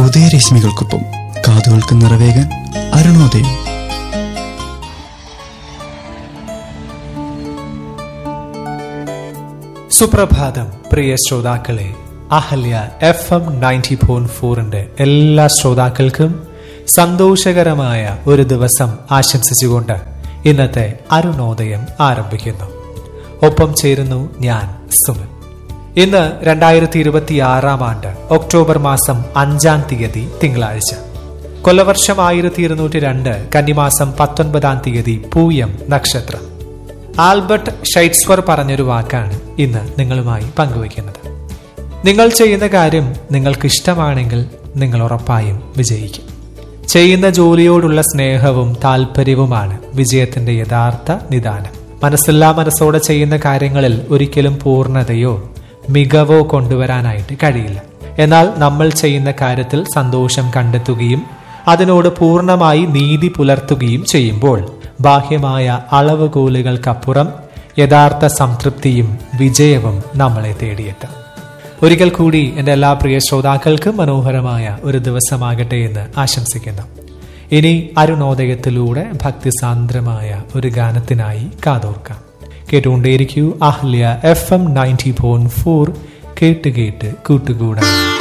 ഉദയരശ്മികൾക്കൊപ്പം കാതുകൾക്ക് നിറവേകാൻ അരുണോദയം സുപ്രഭാതം പ്രിയ ശ്രോതാക്കളെ Ahalya F M ninety point ഫോറിന്റെ എല്ലാ ശ്രോതാക്കൾക്കും സന്തോഷകരമായ ഒരു ദിവസം ആശംസിച്ചുകൊണ്ട് ഇന്നത്തെ അരുണോദയം ആരംഭിക്കുന്നു ഒപ്പം ചേരുന്നു ഞാൻ സുമൻ ഇന്ന് രണ്ടായിരത്തി ഇരുപത്തി ആറാം ആണ്ട് ഒക്ടോബർ മാസം അഞ്ചാം തീയതി തിങ്കളാഴ്ച കൊല്ലവർഷം ആയിരത്തി ഇരുന്നൂറ്റി രണ്ട് കന്നിമാസം പത്തൊൻപതാം തീയതി പൂയം നക്ഷത്രം ആൽബർട്ട് ഷൈറ്റ്സ്വർ പറഞ്ഞൊരു വാക്കാണ് ഇന്ന് നിങ്ങളുമായി പങ്കുവയ്ക്കുന്നത് നിങ്ങൾ ചെയ്യുന്ന കാര്യം നിങ്ങൾക്ക് ഇഷ്ടമാണെങ്കിൽ നിങ്ങൾ ഉറപ്പായും വിജയിക്കും ചെയ്യുന്ന ജോലിയോടുള്ള സ്നേഹവും താല്പര്യവുമാണ് വിജയത്തിന്റെ യഥാർത്ഥ നിദാനം മനസ്സില്ലാ മനസ്സോടെ ചെയ്യുന്ന കാര്യങ്ങളിൽ ഒരിക്കലും പൂർണ്ണതയോ മികവോ കൊണ്ടുവരാനായിട്ട് കഴിയില്ല എന്നാൽ നമ്മൾ ചെയ്യുന്ന കാര്യത്തിൽ സന്തോഷം കണ്ടെത്തുകയും അതിനോട് പൂർണ്ണമായി നീതി പുലർത്തുകയും ചെയ്യുമ്പോൾ ബാഹ്യമായ അളവുകോലുകൾക്കപ്പുറം യഥാർത്ഥ സംതൃപ്തിയും വിജയവും നമ്മളെ തേടിയെത്തും ഒരിക്കൽ കൂടി എൻ്റെ എല്ലാ പ്രിയ ശ്രോതാക്കൾക്കും മനോഹരമായ ഒരു ദിവസമാകട്ടെ എന്ന് ആശംസിക്കുന്നു ഇനി അരുണോദയത്തിലൂടെ ഭക്തിസാന്ദ്രമായ ഒരു ഗാനത്തിനായി കാതോർക്കാം കേട്ടുകൊണ്ടേയിരിക്കൂ Ahalya F M ninety four കേട്ട് കേട്ട് കൂട്ടുകൂടാം